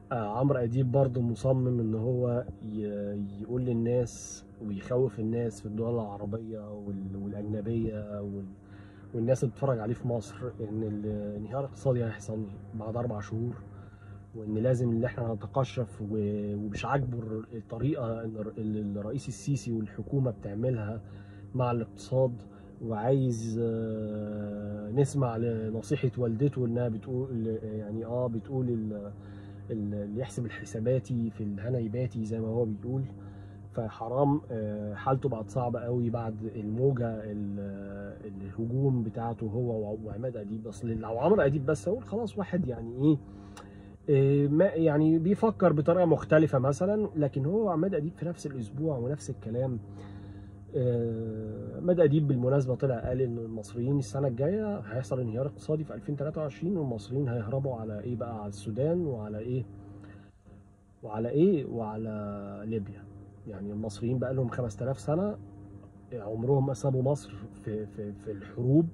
آه عمرو اديب برضه مصمم ان هو ي- يقول للناس ويخوف الناس في الدول العربيه وال- والاجنبيه وال- والناس اللي بتتفرج عليه في مصر ان الانهيار الاقتصادي هيحصل بعد اربع شهور وان لازم ان احنا نتقشف و- ومش عاجبه الر- الطريقه ان الر- اللي الرئيس السيسي والحكومه بتعملها مع الاقتصاد وعايز آه، نسمع لنصيحه والدته انها بتقول يعني اه بتقول ال- ال- اللي يحسب الحساباتي في الهنا يباتي زي ما هو بيقول فحرام آه، حالته بقت صعبه قوي بعد الموجه ال- الهجوم بتاعته هو وعماد اديب اصل لو عمرو اديب بس اقول خلاص واحد يعني ايه إيه، ما يعني بيفكر بطريقه مختلفه مثلا لكن هو عماد اديب في نفس الاسبوع ونفس الكلام آه، عماد اديب بالمناسبه طلع قال ان المصريين السنه الجايه هيحصل انهيار اقتصادي في 2023 والمصريين هيهربوا على ايه بقى على السودان وعلى ايه وعلى ايه وعلى ليبيا يعني المصريين بقى لهم 5000 سنه عمرهم ما سابوا مصر في في في الحروب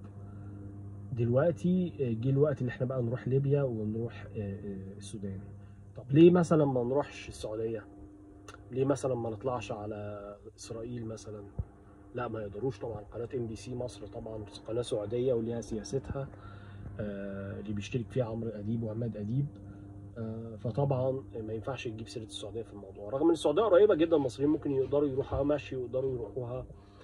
دلوقتي جه الوقت اللي احنا بقى نروح ليبيا ونروح آه، آه، السودان طب ليه مثلا ما نروحش السعوديه ليه مثلا ما نطلعش على اسرائيل مثلا لا ما يقدروش طبعا قناه ام بي سي مصر طبعا قناه سعوديه وليها سياستها آه، اللي بيشترك فيها عمرو اديب وعماد اديب آه، فطبعا ما ينفعش تجيب سيره السعوديه في الموضوع رغم ان السعوديه قريبه جدا المصريين ممكن يقدروا يروحوها مشي ويقدروا يروحوها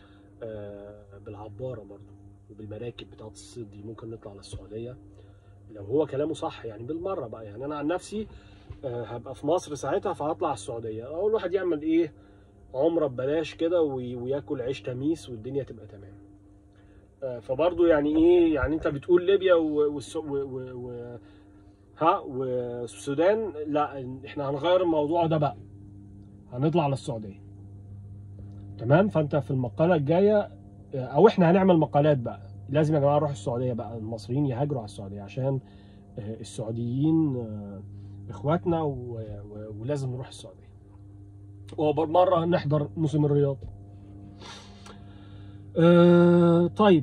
آه، بالعباره برضو وبالمراكب بتاعت الصيد دي ممكن نطلع على السعوديه لو هو كلامه صح يعني بالمره بقى يعني انا عن نفسي آه، هبقى في مصر ساعتها فهطلع على السعوديه اول واحد يعمل ايه عمره ببلاش كده وي- وياكل عيش تميس والدنيا تبقى تمام آه، فبرضه يعني ايه يعني انت بتقول ليبيا و- والس- و- و- و- ها والسودان لا احنا هنغير الموضوع ده بقى هنطلع على السعوديه تمام فانت في المقاله الجايه او احنا هنعمل مقالات بقى لازم يا جماعه نروح السعوديه بقى المصريين يهاجروا على السعوديه عشان آه، السعوديين آه، اخواتنا و- و- ولازم نروح السعوديه ومره نحضر موسم الرياض آه، طيب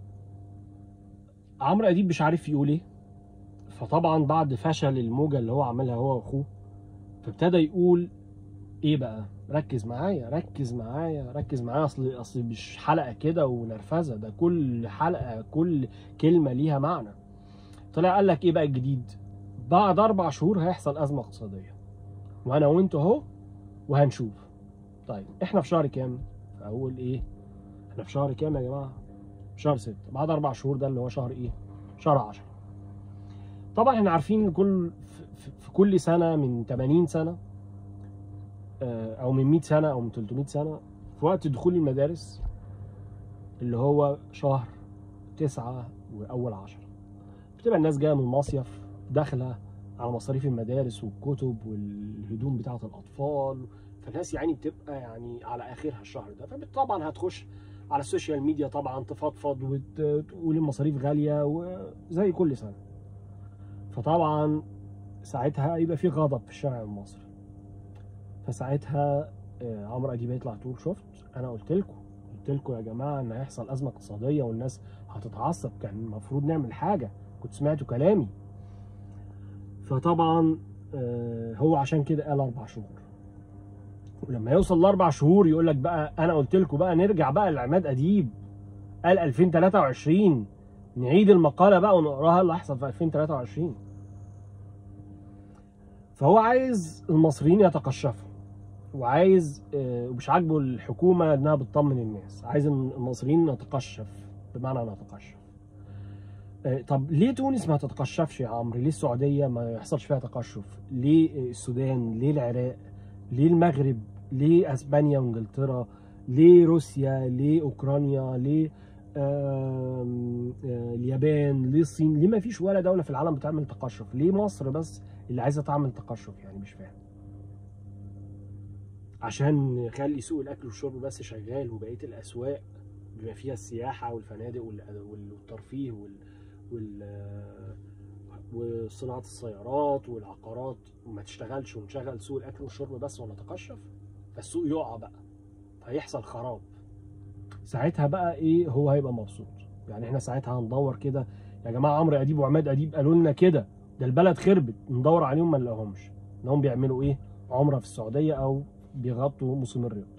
عمرو اديب مش عارف يقول ايه فطبعا بعد فشل الموجه اللي هو عملها هو واخوه فابتدى يقول ايه بقى ركز معايا ركز معايا ركز معايا اصل اصل مش حلقه كده ونرفزه ده كل حلقه كل كلمه ليها معنى طلع قال لك ايه بقى الجديد بعد اربع شهور هيحصل ازمه اقتصاديه وانا وانت اهو وهنشوف طيب احنا في شهر كام اقول ايه احنا في شهر كام يا جماعه شهر ستة بعد اربع شهور ده اللي هو شهر ايه شهر 10 طبعا احنا عارفين إن كل في- في كل سنه من 80 سنه آه، او من 100 سنه او من 300 سنه في وقت دخول المدارس اللي هو شهر تسعة واول عشرة بتبقى الناس جايه من المصيف داخله على مصاريف المدارس والكتب والهدوم بتاعه الاطفال فالناس يعني بتبقى يعني على اخرها الشهر ده فطبعا هتخش على السوشيال ميديا طبعا تفضفض وتقول المصاريف غاليه وزي كل سنه فطبعا ساعتها يبقى في غضب في الشارع المصري فساعتها آه، عمرو اديب يطلع تقول شفت انا قلت لكم قلت لكم يا جماعه ان هيحصل ازمه اقتصاديه والناس هتتعصب كان المفروض نعمل حاجه كنت سمعتوا كلامي فطبعا آه، هو عشان كده قال اربع شهور ولما يوصل لاربع شهور يقول لك بقى انا قلت لكم بقى نرجع بقى لعماد اديب قال 2023 نعيد المقاله بقى ونقراها اللي هيحصل في 2023 فهو عايز المصريين يتقشفوا وعايز آه، ومش عاجبه الحكومه انها بتطمن الناس عايز إن المصريين نتقشف بمعنى نتقشف آه، طب ليه تونس ما تتقشفش يا عمرو ليه السعوديه ما يحصلش فيها تقشف ليه السودان ليه العراق ليه المغرب ليه اسبانيا وانجلترا ليه روسيا ليه اوكرانيا ليه آم، آه، اليابان ليه الصين ليه ما فيش ولا دوله في العالم بتعمل تقشف ليه مصر بس اللي عايزه تعمل تقشف يعني مش فاهم عشان نخلي سوق الاكل والشرب بس شغال وبقيه الاسواق بما فيها السياحه والفنادق وال- وال- والترفيه وال, وال وصناعه السيارات والعقارات وما تشتغلش ونشغل سوق الاكل والشرب بس ونتقشف فالسوق يقع بقى فيحصل خراب ساعتها بقى ايه هو هيبقى مبسوط يعني احنا ساعتها هندور كده يا جماعه عمرو اديب وعماد اديب قالوا لنا كده ده البلد خربت ندور عليهم ما نلاقيهمش انهم بيعملوا ايه عمره في السعوديه او بيغطوا موسم الرياض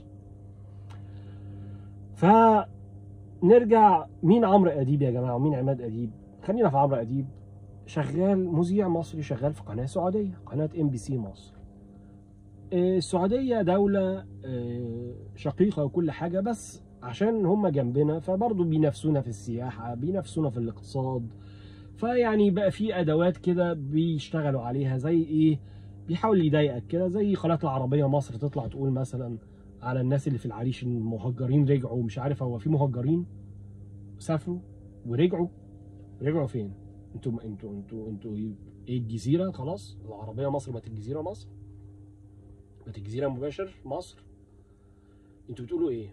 فنرجع مين عمرو اديب يا جماعه ومين عماد اديب خلينا في عمرو اديب شغال مذيع مصري شغال في قناه سعوديه قناه ام بي سي مصر آه، السعوديه دوله آه، شقيقه وكل حاجه بس عشان هم جنبنا فبرضه بينافسونا في السياحه بينافسونا في الاقتصاد فيعني بقى في ادوات كده بيشتغلوا عليها زي ايه بيحاول يضايقك كده زي قناه العربيه مصر تطلع تقول مثلا على الناس اللي في العريش المهجرين رجعوا مش عارف هو في مهجرين سافروا ورجعوا رجعوا فين انتوا انتوا انتوا انتوا ايه الجزيره خلاص العربيه مصر بقت الجزيره مصر بقت الجزيره مباشر مصر انتوا بتقولوا ايه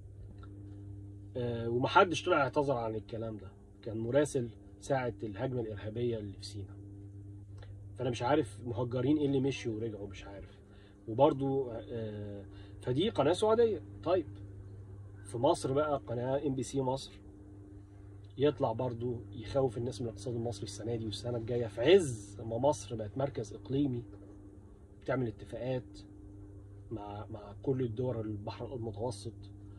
آه ومحدش طلع اعتذر عن الكلام ده كان مراسل ساعه الهجمه الارهابيه اللي في سينا فانا مش عارف مهجرين ايه اللي مشوا ورجعوا مش عارف وبرضو آه فدي قناه سعوديه طيب في مصر بقى قناه ام بي سي مصر يطلع برضو يخوف الناس من الاقتصاد المصري السنه دي والسنه الجايه في عز ما مصر بقت مركز اقليمي بتعمل اتفاقات مع مع كل الدول البحر المتوسط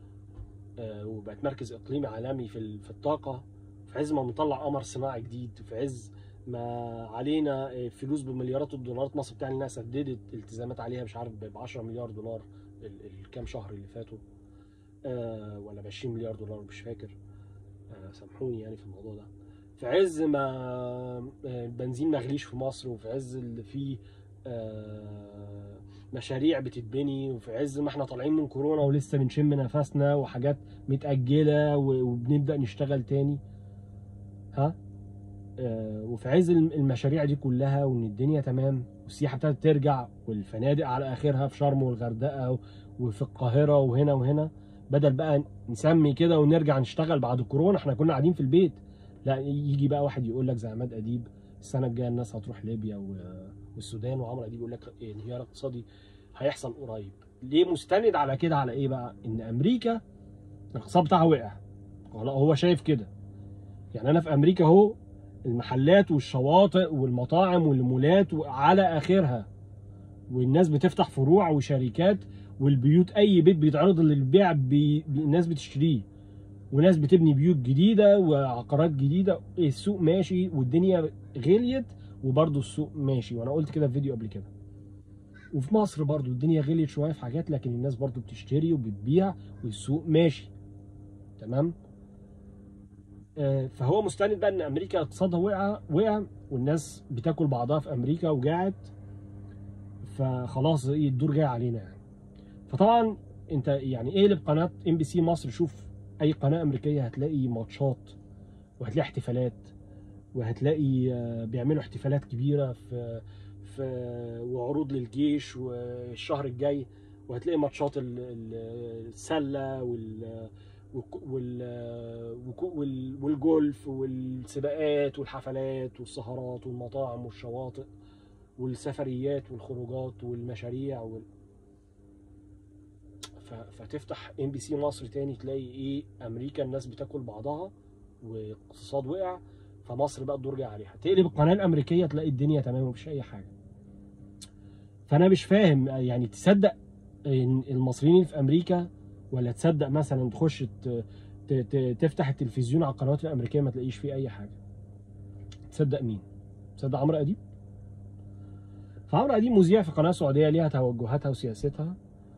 آه وبقت مركز اقليمي عالمي في ال- في الطاقه في عز ما مطلع قمر صناعي جديد في عز ما علينا آه، فلوس بمليارات الدولارات مصر بتاعنا انها سددت التزامات عليها مش عارف ب 10 مليار دولار ال- الكام شهر اللي فاتوا آه ولا ب 20 مليار دولار مش فاكر آه، سامحوني يعني في الموضوع ده في عز ما آه، البنزين ما غليش في مصر وفي عز اللي فيه آه، مشاريع بتتبني وفي عز ما احنا طالعين من كورونا ولسه بنشم نفسنا وحاجات متأجلة و- وبنبدأ نشتغل تاني ها آه، وفي عز الم- المشاريع دي كلها وان الدنيا تمام والسياحة ابتدت ترجع والفنادق على اخرها في شرم والغردقة وفي القاهرة وهنا وهنا بدل بقى نسمي كده ونرجع نشتغل بعد كورونا احنا كنا قاعدين في البيت لا يجي بقى واحد يقول لك زي عماد اديب السنه الجايه الناس هتروح ليبيا و- والسودان وعمرو اديب يقول لك انهيار اقتصادي هيحصل قريب ليه مستند على كده على ايه بقى ان امريكا الاقتصاد بتاعها وقع والله هو شايف كده يعني انا في امريكا اهو المحلات والشواطئ والمطاعم والمولات على اخرها والناس بتفتح فروع وشركات والبيوت اي بيت بيتعرض للبيع بي... بي... الناس بتشتريه وناس بتبني بيوت جديده وعقارات جديده السوق ماشي والدنيا غليت وبرضه السوق ماشي وانا قلت كده في فيديو قبل كده وفي مصر برضه الدنيا غليت شويه في حاجات لكن الناس برضه بتشتري وبتبيع والسوق ماشي تمام آه، فهو مستند بقى ان امريكا اقتصادها وقع وقع والناس بتاكل بعضها في امريكا وجاعت فخلاص إيه الدور جاي علينا يعني فطبعا انت يعني اقلب قناه ام بي سي مصر شوف اي قناه امريكيه هتلاقي ماتشات وهتلاقي احتفالات وهتلاقي آه، بيعملوا احتفالات كبيره في في وعروض للجيش والشهر الجاي وهتلاقي ماتشات ال- ال- السله وال والك- وال وك- وال- والجولف والسباقات والحفلات والسهرات والمطاعم والشواطئ والسفريات والخروجات والمشاريع وال... ف... فتفتح ام بي سي مصر تاني تلاقي ايه امريكا الناس بتاكل بعضها واقتصاد وقع فمصر بقى الدور جاي عليها تقلب القناه الامريكيه تلاقي الدنيا تمام مفيش اي حاجه فانا مش فاهم يعني تصدق إن المصريين اللي في امريكا ولا تصدق مثلا تخش ت... ت... ت... تفتح التلفزيون على القنوات الامريكيه ما تلاقيش فيه اي حاجه تصدق مين تصدق عمرو اديب فعمرو اديب مذيع في قناه سعوديه ليها توجهاتها وسياستها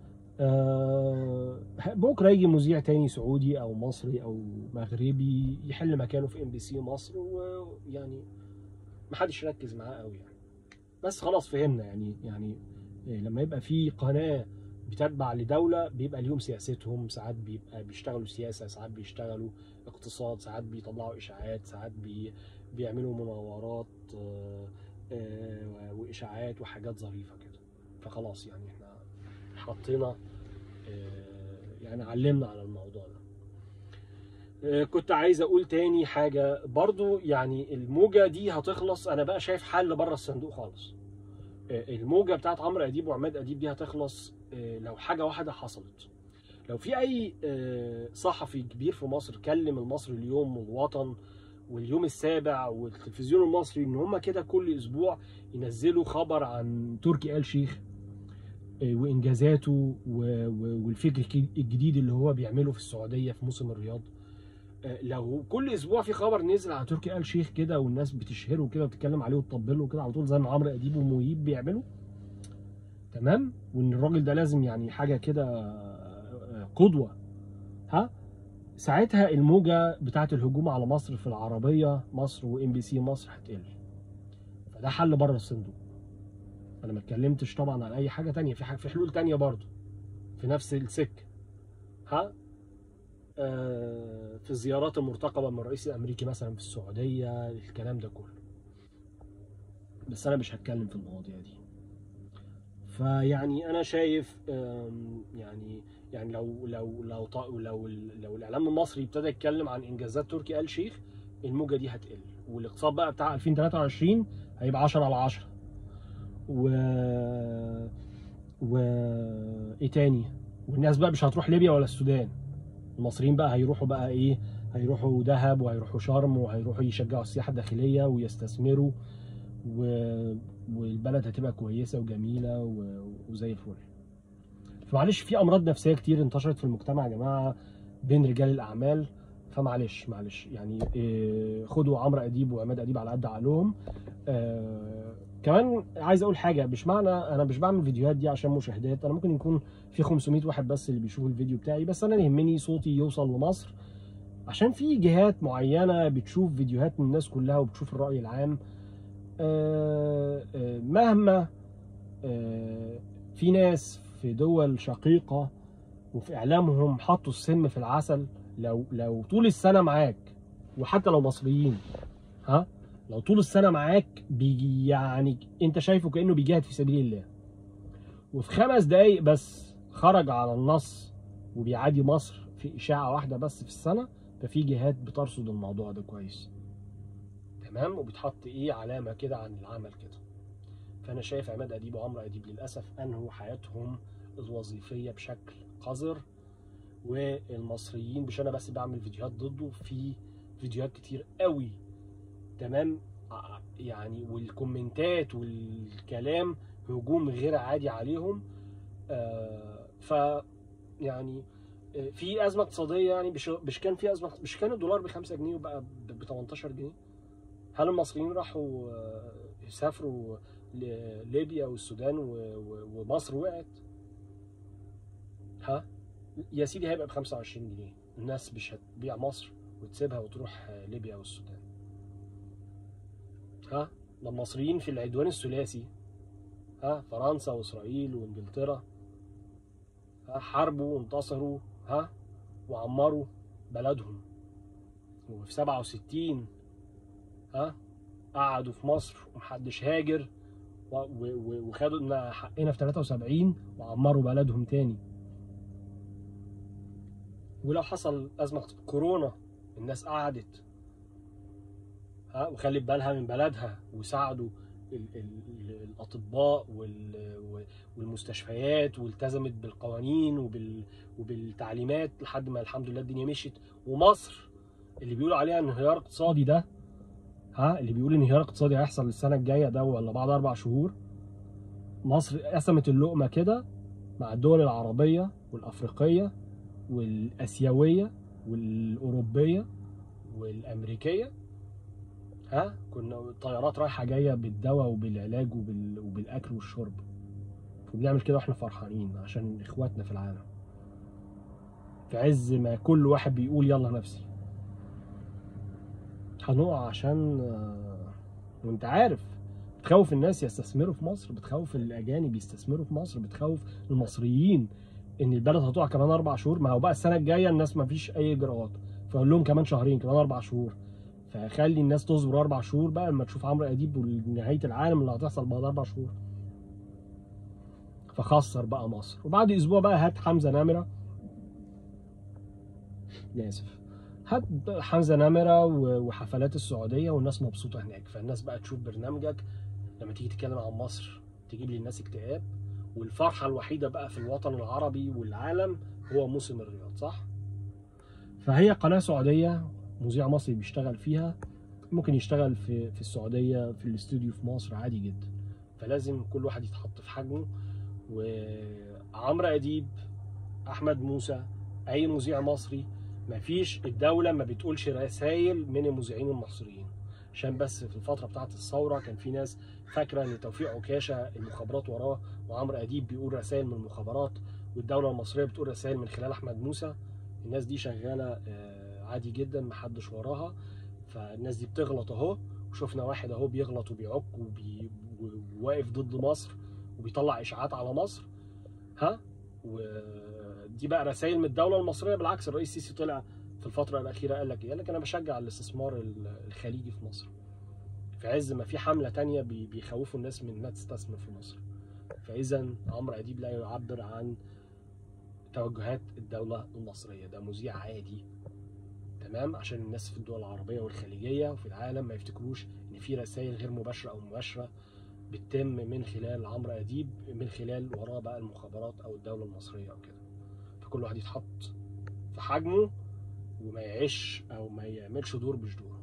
آه، بكره يجي مذيع تاني سعودي او مصري او مغربي يحل مكانه في ام بي سي مصر ويعني محدش يركز معاه قوي يعني بس خلاص فهمنا يعني يعني إيه، لما يبقى في قناه بتتبع لدوله بيبقى ليهم سياستهم ساعات بيبقى بيشتغلوا سياسه ساعات بيشتغلوا اقتصاد ساعات بيطلعوا اشاعات ساعات بي بيعملوا مناورات آه، آه، واشاعات وحاجات ظريفه كده فخلاص يعني احنا حطينا آه، يعني علمنا على الموضوع ده آه، كنت عايز اقول تاني حاجة برضو يعني الموجة دي هتخلص انا بقى شايف حل بره الصندوق خالص آه، الموجة بتاعت عمرو اديب وعماد اديب دي هتخلص آه، لو حاجة واحدة حصلت لو في اي آه، صحفي كبير في مصر كلم المصري اليوم والوطن واليوم السابع والتلفزيون المصري ان هم كده كل اسبوع ينزلوا خبر عن تركي آل شيخ آه، وانجازاته و- و- والفكر الك- الجديد اللي هو بيعمله في السعوديه في موسم الرياض آه، لو كل اسبوع في خبر نزل على تركي آل شيخ كده والناس بتشهره كده وبتتكلم عليه وتطبله كده على طول زي ما عمرو اديب ومهيب بيعملوا تمام وان الراجل ده لازم يعني حاجه كده آه، قدوه ها ساعتها الموجه بتاعه الهجوم على مصر في العربيه مصر وام بي سي مصر هتقل فده حل بره الصندوق انا ما اتكلمتش طبعا عن اي حاجه تانية في حاجة في حلول تانية برضو في نفس السكه ها آه في الزيارات المرتقبه من الرئيس الامريكي مثلا في السعوديه الكلام ده كله بس انا مش هتكلم في المواضيع دي فيعني انا شايف آم، يعني يعني لو لو لو ط- لو ال- لو الاعلام المصري ابتدى يتكلم عن انجازات تركي آل شيخ الموجه دي هتقل والاقتصاد بقى بتاع 2023 هيبقى 10 على 10 و و ايه تاني والناس بقى مش هتروح ليبيا ولا السودان المصريين بقى هيروحوا بقى ايه هيروحوا دهب وهيروحوا شرم وهيروحوا يشجعوا السياحه الداخليه ويستثمروا و... والبلد هتبقى كويسه وجميله و... وزي الفل فمعلش في امراض نفسيه كتير انتشرت في المجتمع يا جماعه بين رجال الاعمال فمعلش معلش يعني إيه خدوا عمرو اديب وعماد اديب على قد عقلهم آه كمان عايز اقول حاجه مش معنى انا مش بعمل الفيديوهات دي عشان مشاهدات انا ممكن يكون في 500 واحد بس اللي بيشوفوا الفيديو بتاعي بس انا يهمني صوتي يوصل لمصر عشان في جهات معينه بتشوف فيديوهات من الناس كلها وبتشوف الراي العام آه، آه، مهما آه، في ناس في دول شقيقه وفي اعلامهم حطوا السم في العسل لو لو طول السنه معاك وحتى لو مصريين ها لو طول السنه معاك بيجي يعني انت شايفه كانه بيجاهد في سبيل الله وفي خمس دقايق بس خرج على النص وبيعادي مصر في اشاعه واحده بس في السنه ففي جهات بترصد الموضوع ده كويس تمام وبتحط ايه علامه كده عن العمل كده فانا شايف عماد اديب وعمرو اديب للاسف انهوا حياتهم الوظيفيه بشكل قذر والمصريين مش انا بس بعمل فيديوهات ضده في فيديوهات كتير قوي تمام ع- يعني والكومنتات والكلام هجوم غير عادي عليهم آه ف يعني آه، في ازمه اقتصاديه يعني مش مش كان في ازمه مش كان الدولار ب 5 جنيه وبقى ب 18 جنيه هل المصريين راحوا آه، يسافروا لليبيا والسودان و- و- ومصر وقعت ها يا سيدي هيبقى ب 25 جنيه الناس مش هتبيع مصر وتسيبها وتروح آه، ليبيا والسودان ها ده المصريين في العدوان الثلاثي ها فرنسا واسرائيل وانجلترا ها حاربوا وانتصروا ها وعمروا بلدهم وفي 67 ها قعدوا في مصر ومحدش هاجر و- و- و- وخدوا لنا حقنا في 73 وعمروا بلدهم تاني ولو حصل أزمة كورونا الناس قعدت ها وخلت بالها من بلدها وساعدوا ال- ال- ال- الأطباء وال- والمستشفيات والتزمت بالقوانين وبال وبالتعليمات لحد ما الحمد لله الدنيا مشيت ومصر اللي بيقولوا عليها انهيار اقتصادي ده ها اللي بيقول انهيار اقتصادي هيحصل السنه الجايه ده ولا بعد اربع شهور مصر قسمت اللقمه كده مع الدول العربيه والافريقيه والاسيويه والاوروبيه والامريكيه ها كنا الطيارات رايحه جايه بالدواء وبالعلاج وبال... وبالاكل والشرب وبنعمل كده واحنا فرحانين عشان اخواتنا في العالم في عز ما كل واحد بيقول يلا نفسي هنقع عشان آه، وانت عارف بتخوف الناس يستثمروا في مصر بتخوف الاجانب يستثمروا في مصر بتخوف المصريين ان البلد هتقع كمان اربع شهور ما هو بقى السنه الجايه الناس ما فيش اي اجراءات فاقول لهم كمان شهرين كمان اربع شهور فخلي الناس تصبر اربع شهور بقى لما تشوف عمرو اديب ونهايه العالم اللي هتحصل بعد اربع شهور فخسر بقى مصر وبعد اسبوع بقى هات حمزه نمره لا اسف هات حمزه نمره و- وحفلات السعوديه والناس مبسوطه هناك فالناس بقى تشوف برنامجك لما تيجي تتكلم عن مصر تجيب للناس اكتئاب والفرحه الوحيده بقى في الوطن العربي والعالم هو موسم الرياض صح؟ فهي قناه سعوديه مذيع مصري بيشتغل فيها ممكن يشتغل في في السعوديه في الاستوديو في مصر عادي جدا فلازم كل واحد يتحط في حجمه وعمرو اديب احمد موسى اي مذيع مصري مفيش الدوله ما بتقولش رسائل من المذيعين المصريين عشان بس في الفتره بتاعه الثوره كان في ناس فاكره ان توفيق عكاشه المخابرات وراه وعمرو اديب بيقول رسائل من المخابرات والدوله المصريه بتقول رسائل من خلال احمد موسى الناس دي شغاله آه، عادي جدا محدش وراها فالناس دي بتغلط اهو وشفنا واحد اهو بيغلط وبيعك وبي- وواقف ضد مصر وبيطلع اشاعات على مصر ها ودي بقى رسائل من الدوله المصريه بالعكس الرئيس السيسي طلع في الفتره الاخيره قال لك ايه؟ قال لك انا بشجع الاستثمار ال- الخليجي في مصر في عز ما في حمله تانية بي- بيخوفوا الناس من انها تستثمر في مصر فاذا عمرو اديب لا يعبر عن توجهات الدوله المصريه ده مذيع عادي تمام عشان الناس في الدول العربيه والخليجيه وفي العالم ما يفتكروش ان في رسائل غير مباشره او مباشره بتتم من خلال عمرو اديب من خلال وراه بقى المخابرات او الدوله المصريه او كده فكل واحد يتحط في حجمه وما يعيش او ما يعملش دور مش دوره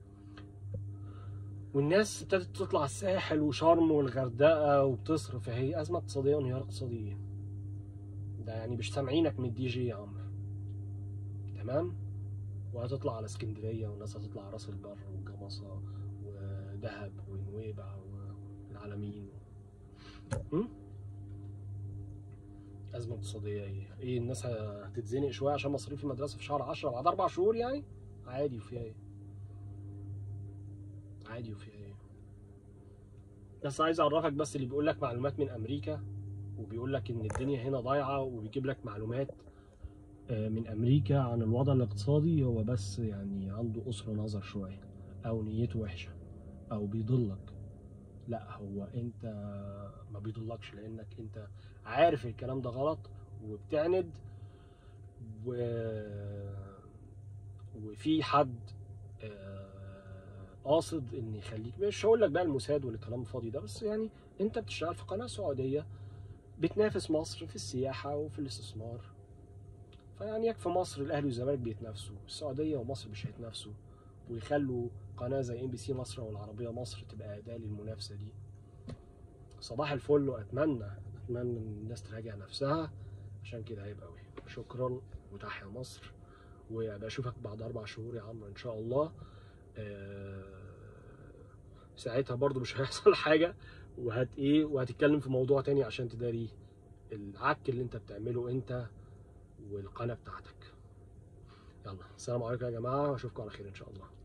والناس ابتدت تطلع الساحل وشرم والغردقه وبتصرف هي ازمه اقتصاديه وانهيار اقتصادي ايه ده يعني مش سامعينك من الدي جي يا عمرو تمام وهتطلع على اسكندريه والناس هتطلع على راس البر والجمصه ودهب ونويبع والعلمين م? أزمة اقتصادية إيه؟ إيه الناس هتتزنق شوية عشان مصاريف المدرسة في شهر 10 بعد أربع شهور يعني؟ عادي وفيها إيه؟ عادي وفيها إيه؟ بس عايز أعرفك بس اللي بيقول لك معلومات من أمريكا وبيقول لك إن الدنيا هنا ضايعة وبيجيب لك معلومات آه، من أمريكا عن الوضع الاقتصادي هو بس يعني عنده قصر نظر شوية أو نيته وحشة أو بيضلك لا هو انت ما بيضلكش لانك انت عارف الكلام ده غلط وبتعند و... وفي حد آه، قاصد ان يخليك مش هقول لك بقى الموساد والكلام الفاضي ده بس يعني انت بتشتغل في قناه سعوديه بتنافس مصر في السياحه وفي الاستثمار فيعني يكفي مصر الاهلي والزمالك بيتنافسوا السعوديه ومصر مش هيتنافسوا ويخلوا قناه زي ام بي سي مصر او العربيه مصر تبقى اداه للمنافسه دي صباح الفل واتمنى اتمنى ان الناس تراجع نفسها عشان كده هيبقى قوي شكرا وتحيا مصر وابقى اشوفك بعد اربع شهور يا عمرو ان شاء الله آه، ساعتها برضو مش هيحصل حاجه وهت ايه وهتتكلم في موضوع تاني عشان تداري العك اللي انت بتعمله انت والقناه بتاعتك يلا السلام عليكم يا جماعه واشوفكم على خير ان شاء الله